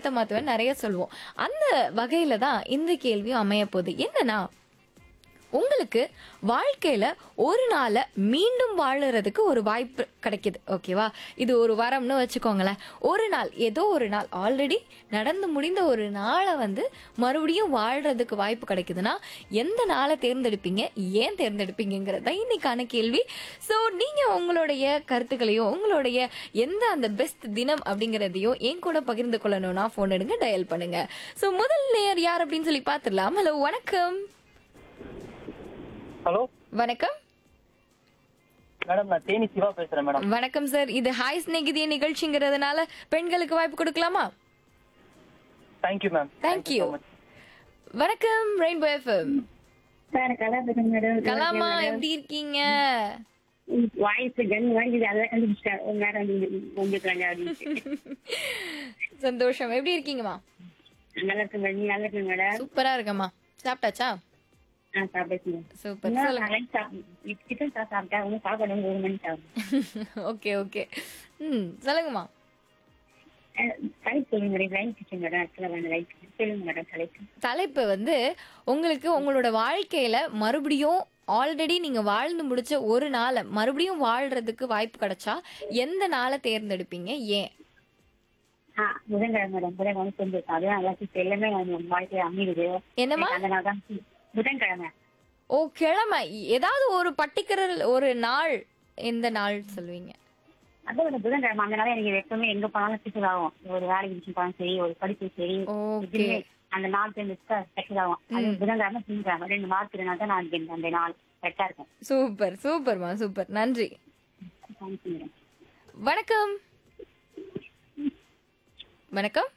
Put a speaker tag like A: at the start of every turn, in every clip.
A: ஏத்த மாத்துவேன் நிறைய சொல்லுவோம் அந்த வகையில தான் இந்த கேள்வியும் அமைய போகுது என்னன்னா உங்களுக்கு வாழ்க்கையில ஒரு நாளை மீண்டும் வாழறதுக்கு ஒரு வாய்ப்பு கிடைக்குது ஓகேவா இது ஒரு வரம்னு வச்சுக்கோங்களேன் ஒரு நாள் ஏதோ ஒரு நாள் ஆல்ரெடி நடந்து முடிந்த ஒரு நாளை வந்து மறுபடியும் வாழ்றதுக்கு வாய்ப்பு கிடைக்குதுன்னா எந்த நாளை தேர்ந்தெடுப்பீங்க ஏன் தேர்ந்தெடுப்பீங்கிறது தான் இன்னைக்கான கேள்வி ஸோ நீங்க உங்களுடைய கருத்துக்களையும் உங்களுடைய எந்த அந்த பெஸ்ட் தினம் அப்படிங்கறதையும் என் கூட பகிர்ந்து கொள்ளணும்னா ஃபோன் எடுங்க டயல் பண்ணுங்க ஸோ முதல் நேர் யார் அப்படின்னு சொல்லி பார்த்துடலாம் ஹலோ வணக்கம்
B: ஹலோ
A: வணக்கம்
B: மேடம் நான் தேனி சிவா பேசுறேன் மேடம்
A: வணக்கம் சார் இது ஹாய் ஸ்நேகிதிய நிகழ்ச்சிங்கிறதுனால பெண்களுக்கு வாய்ப்பு கொடுக்கலாமா
B: தேங்க்யூ மேம்
A: தேங்க்யூ வணக்கம் ரெயின்போ எஃப்எம்
C: சார் கலா பேசுறேன் மேடம்
A: கலாமா எப்படி இருக்கீங்க
C: வாய்ஸ் கன் வாய்ஸ் அதான் கண்டுபிடிச்சிட்டேன் உங்க நேரம் உங்களுக்கு அப்படின்னு
A: சந்தோஷம் எப்படி இருக்கீங்கம்மா
C: நல்லா இருக்கு மேடம் நீங்க நல்லா இருக்கு மேடம்
A: சூப்பரா இருக்கம்மா சாப்பிட்டாச்சா
C: ஆ சாப்பிடுங்க
A: சூப்பர் சொல்லுங்க
C: லஞ்ச் சாப்பிட்டு சிக்கன் சாப்பிட்டேன் ஒன்றும் சாப்பாடு ஒரு மணி சாப்பிடும்
A: ஓகே ஓகே ம் சொல்லுங்கம்மா
C: தலைப்பு சொல்லுங்க மேடம் லைன் கிச்சன் மேடம் ஆக்சுவலாக வேணும் லைன் சொல்லுங்க மேடம் தலைப்பு
A: தலைப்பு வந்து உங்களுக்கு உங்களோட வாழ்க்கையில மறுபடியும் ஆல்ரெடி நீங்க வாழ்ந்து முடிச்ச ஒரு நாளை மறுபடியும் வாழ்றதுக்கு வாய்ப்பு கிடைச்சா எந்த நாளை தேர்ந்தெடுப்பீங்க ஏன்
C: ஆ புதன்கிழமை மேடம் புதன்கிழமை கொஞ்சம் அதுதான் நல்லா இருக்கு. எல்லாமே நம்ம வாழ்க்கையில அமையுது
A: என்னம்மா
C: அந்த நாள் தான் புதன்கிழமை
A: ஓ கிழமை ஏதாவது ஒரு பர்டிகுலர் ஒரு நாள் எந்த நாள் சொல்லுவீங்க
C: அதான் ஒரு புதன்கிழமை அந்த நாள் எனக்கு எப்பவுமே எங்க போனாலும் ஸ்பெஷல் ஆகும் ஒரு வேலைக்கு விஷயம் போனாலும் சரி ஒரு படிப்பு சரி
A: ஓகே
C: இதுவுமே அந்த நாள் சேர்ந்து ஸ்பெஷல் ஆகும் அது புதன்கிழமை திங்கக்கிழமை ரெண்டு நாள் திருநாள் தான் நான் எனக்கு அந்த நாள் கரெக்டா இருக்கும்
A: சூப்பர் சூப்பர்மா சூப்பர் நன்றி
C: தேங்க்யூ மேடம்
A: வணக்கம் வணக்கம்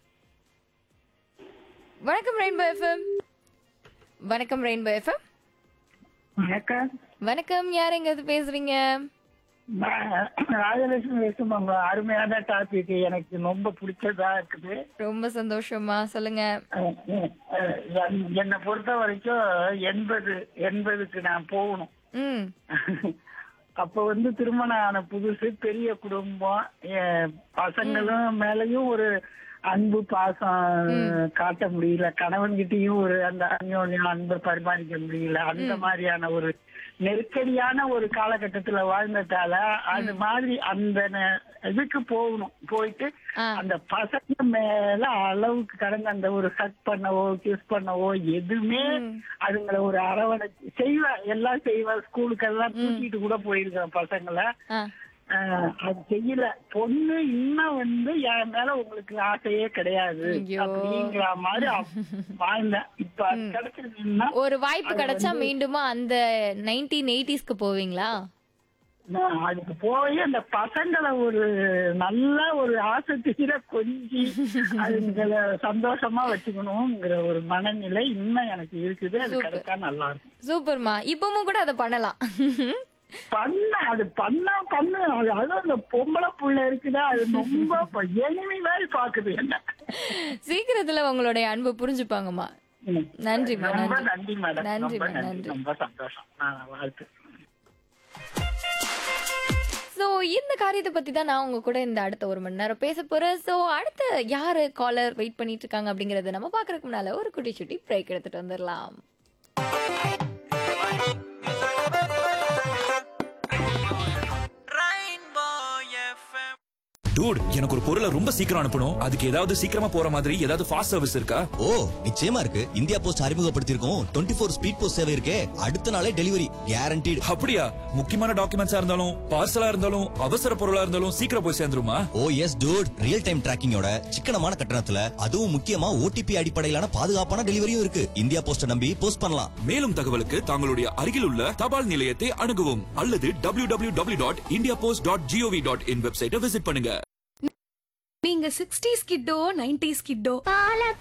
A: வணக்கம் ரெயின்போ எஃப்எம் வணக்கம் ரெயின்போ எஃப்எம்
D: வணக்கம்
A: வணக்கம் யார் எங்க பேசுறீங்க
D: ராஜலட்சுமி பேசுமாங்க அருமையான டாபிக் எனக்கு ரொம்ப பிடிச்சதா இருக்குது
A: ரொம்ப சந்தோஷமா சொல்லுங்க
D: அஹ் அஹ் என்- என்னை பொறுத்த வரைக்கும் எண்பது எண்பதுக்கு நான் போகணும்
A: ம்
D: அப்ப வந்து திருமணம் ஆன புதுசு பெரிய குடும்பம் என் பசங்களும் மேலயும் ஒரு அன்பு பாசம் காட்ட முடியல கணவன்கிட்டயும் ஒரு அந்த அந்யோன்யம் அன்பை பரிமாறிக்க முடியல அந்த மாதிரியான ஒரு நெருக்கடியான ஒரு காலகட்டத்துல வாழ்ந்ததால அது மாதிரி அந்த நெ- இதுக்கு போகணும் போயிட்டு
A: ஆ.
D: அந்த பசங்க மேல அளவுக்கு கடந்த அந்த ஒரு ஹக் பண்ணவோ கிஸ் பண்ணவோ எதுவுமே அதுங்களை ஒரு அரவணைச்சு செய்வேன் எல்லாம் செய்வேன் ஸ்கூலுக்கு எல்லாம் தூக்கிட்டு கூட போயிருக்கேன் பசங்களை
A: ஆ
D: ஆஹ் அது செய்யல பொண்ணு இன்னும் வந்து என் மேல உங்களுக்கு ஆசையே கிடையாது
A: ஐயோ.
D: அப்படிங்கிற மாதிரி அவ- வாழ்ந்தேன் இப்ப அது கிடைச்சிருக்குன்னா
A: ஒரு வாய்ப்பு கிடைச்சா மீண்டுமா அந்த நைன்டீன் எயிட்டிஸ்க்கு போவீங்களா
D: நான் அதுக்கு போய் அந்த பசங்களை ஒரு நல்ல ஒரு ஆசை தீர கொஞ்சி அதுங்களை சந்தோஷமா வச்சுக்கணுங்கிற ஒரு மனநிலை இன்னும் எனக்கு இருக்குது அது கிடைச்சா நல்லா இருக்கும்
A: சூப்பர்மா இப்பவும் கூட அதை பண்ணலாம்
D: பண்ண அது பண்ணா பண்ணு அது அதுவும் அந்த பொம்பளை புள்ள இருக்குதா அது ரொம்ப எனிமி மாதிரி பாக்குது என்ன
A: சீக்கிரத்துல உங்களுடைய அன்பு புரிஞ்சுப்பாங்கம்மா
D: ம்.
A: நன்றிம்மா
D: ரொம்ப
A: நன்றி
D: நன்றி மேடம்
A: நன்றி,
D: ரொம்ப
A: மேம்,
D: நன்றி
A: நன்றி.
D: ரொம்ப சந்தோஷம் நான் வாழ்த்து
A: சோ இந்த காரியத்தை பத்தி தான் நான் உங்க கூட இந்த அடுத்த ஒரு மணி நேரம் பேச போறேன் சோ அடுத்த யாரு காலர் வெயிட் பண்ணிட்டு இருக்காங்க அப்படிங்கறத நம்ம பாக்குறதுக்கு முன்னால ஒரு குட்டி சுட்டி பிரேக் எடுத்துட்டு வந்துடலாம்
E: டூட் எனக்கு ஒரு பொருளை ரொம்ப சீக்கிரம் அனுப்பணும் அதுக்கு ஏதாவது சீக்கிரமா போற மாதிரி ஏதாவது ஃபாஸ்ட் சர்வீஸ் இருக்கா
F: ஓ நிச்சயமா இருக்கு இந்தியா போஸ்ட் அறிமுகப்படுத்தியிருக்கோம் டுவெண்ட்டி ஃபோர் ஸ்பீட் போஸ்ட் சேவை இருக்கே அடுத்த நாளே டெலிவரி கேரண்டீடு
E: அப்படியா முக்கியமான டாக்குமெண்ட்ஸா இருந்தாலும் பார்சலா இருந்தாலும் அவசர பொருளா இருந்தாலும் சீக்கிரம் போய் சேர்ந்துருமா
F: oh yes dude real time டிராக்கிங்கோட சிக்கனமான கட்டணத்துல அதுவும் முக்கியமா ஓடிபி அடிப்படையிலான பாதுகாப்பான டெலிவரியும் இருக்கு இந்தியா போஸ்ட நம்பி போஸ்ட் பண்ணலாம்
E: மேலும் தகவலுக்கு தங்களுடைய அருகில் உள்ள தபால் நிலையத்தை அணுகவும் அல்லது W W W dot India post dot G O V dot in வெப்சைட்டை விசிட் பண்ணுங்க
G: நீங்க சிக்ஸ்டீஸ் கிட்டோ நைன்டிஸ் கிட்டோ